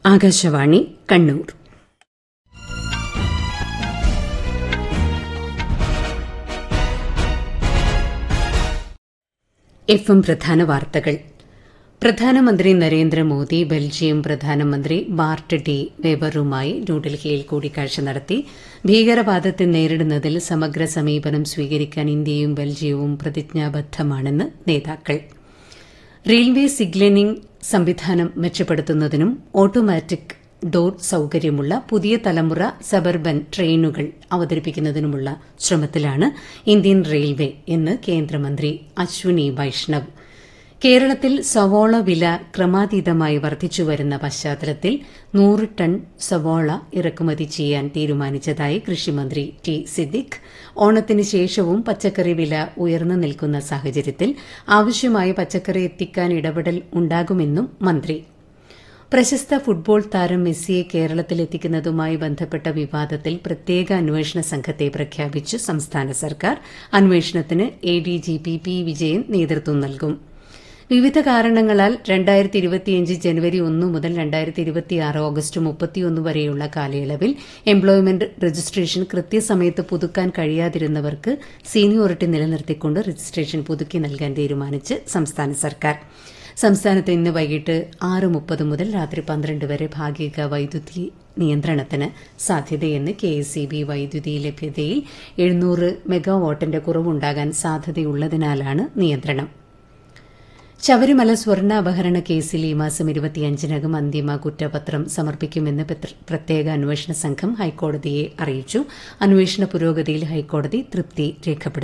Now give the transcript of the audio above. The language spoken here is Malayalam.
ആകാശവാണി കണ്ണൂർ എഫ് എം പ്രധാന വാർത്തകൾ പ്രധാനമന്ത്രി നരേന്ദ്രമോദി ബെൽജിയം പ്രധാനമന്ത്രി ബാർട്ട് ഡി വെബറുമായി ന്യൂഡൽഹിയിൽ കൂടിക്കാഴ്ച നടത്തി ഭീകരവാദത്തെ നേരിടുന്നതിൽ സമഗ്ര സമീപനം സ്വീകരിക്കാൻ ഇന്ത്യയും ബെൽജിയവും പ്രതിജ്ഞാബദ്ധമാണെന്ന് നേതാക്കൾ റെയിൽവേ സിഗ്നലിംഗ് സംവിധാനം മെച്ചപ്പെടുത്തുന്നതിനും ഓട്ടോമാറ്റിക് ഡോർ സൌകര്യമുള്ള പുതിയ തലമുറ സബർബൻ ട്രെയിനുകൾ അവതരിപ്പിക്കുന്നതിനുമുള്ള ശ്രമത്തിലാണ് ഇന്ത്യൻ റെയിൽവേ എന്ന് കേന്ദ്രമന്ത്രി അശ്വിനി വൈഷ്ണവ് കേരളത്തിൽ സവോള വില ക്രമാതീതമായി വർദ്ധിച്ചുവരുന്ന പശ്ചാത്തലത്തിൽ നൂറ് ടൺ സവോള ഇറക്കുമതി ചെയ്യാൻ തീരുമാനിച്ചതായി കൃഷിമന്ത്രി ടി സിദ്ദിഖ് ഓണത്തിന് ശേഷവും പച്ചക്കറി വില ഉയർന്നു നിൽക്കുന്ന സാഹചര്യത്തിൽ ആവശ്യമായ പച്ചക്കറി എത്തിക്കാൻ ഇടപെടൽ ഉണ്ടാകുമെന്നും മന്ത്രി പ്രശസ്ത ഫുട്ബോൾ താരം മെസ്സിയെ കേരളത്തിലെത്തിക്കുന്നതുമായി ബന്ധപ്പെട്ട വിവാദത്തിൽ പ്രത്യേക അന്വേഷണ സംഘത്തെ പ്രഖ്യാപിച്ചു സംസ്ഥാന സർക്കാർ അന്വേഷണത്തിന് എഡിജിപി പി വിജയൻ നേതൃത്വം നൽകും വിവിധ കാരണങ്ങളാൽ രണ്ടായിരത്തി ഇരുപത്തിയഞ്ച് ജനുവരി ഒന്ന് മുതൽ രണ്ടായിരത്തി ഇരുപത്തിയാറ് ഓഗസ്റ്റ് മുപ്പത്തിയൊന്ന് വരെയുള്ള കാലയളവിൽ എംപ്ലോയ്മെന്റ് രജിസ്ട്രേഷൻ കൃത്യസമയത്ത് പുതുക്കാൻ കഴിയാതിരുന്നവർക്ക് സീനിയോറിറ്റി നിലനിർത്തിക്കൊണ്ട് രജിസ്ട്രേഷൻ പുതുക്കി നൽകാൻ തീരുമാനിച്ച് സംസ്ഥാന സർക്കാർ സംസ്ഥാനത്ത് ഇന്ന് വൈകിട്ട് ആറ് മുപ്പത് മുതൽ രാത്രി പന്ത്രണ്ട് വരെ ഭാഗിക വൈദ്യുതി നിയന്ത്രണത്തിന് സാധ്യതയെന്ന് കെ എസ് ഇ ബി വൈദ്യുതി ലഭ്യതയിൽ എഴുന്നൂറ് മെഗാവാട്ടിന്റെ കുറവുണ്ടാകാൻ സാധ്യതയുള്ളതിനാലാണ് നിയന്ത്രണം ശബരിമല സ്വർണ്ണ അപഹരണ കേസിൽ ഈ മാസം ഇരുപത്തിയഞ്ചിനകം അന്തിമ കുറ്റപത്രം സമർപ്പിക്കുമെന്ന് പ്രത്യേക അന്വേഷണ സംഘം ഹൈക്കോടതിയെ അറിയിച്ചു അന്വേഷണ പുരോഗതിയിൽ ഹൈക്കോടതി തൃപ്തി രേഖപ്പെടുത്തി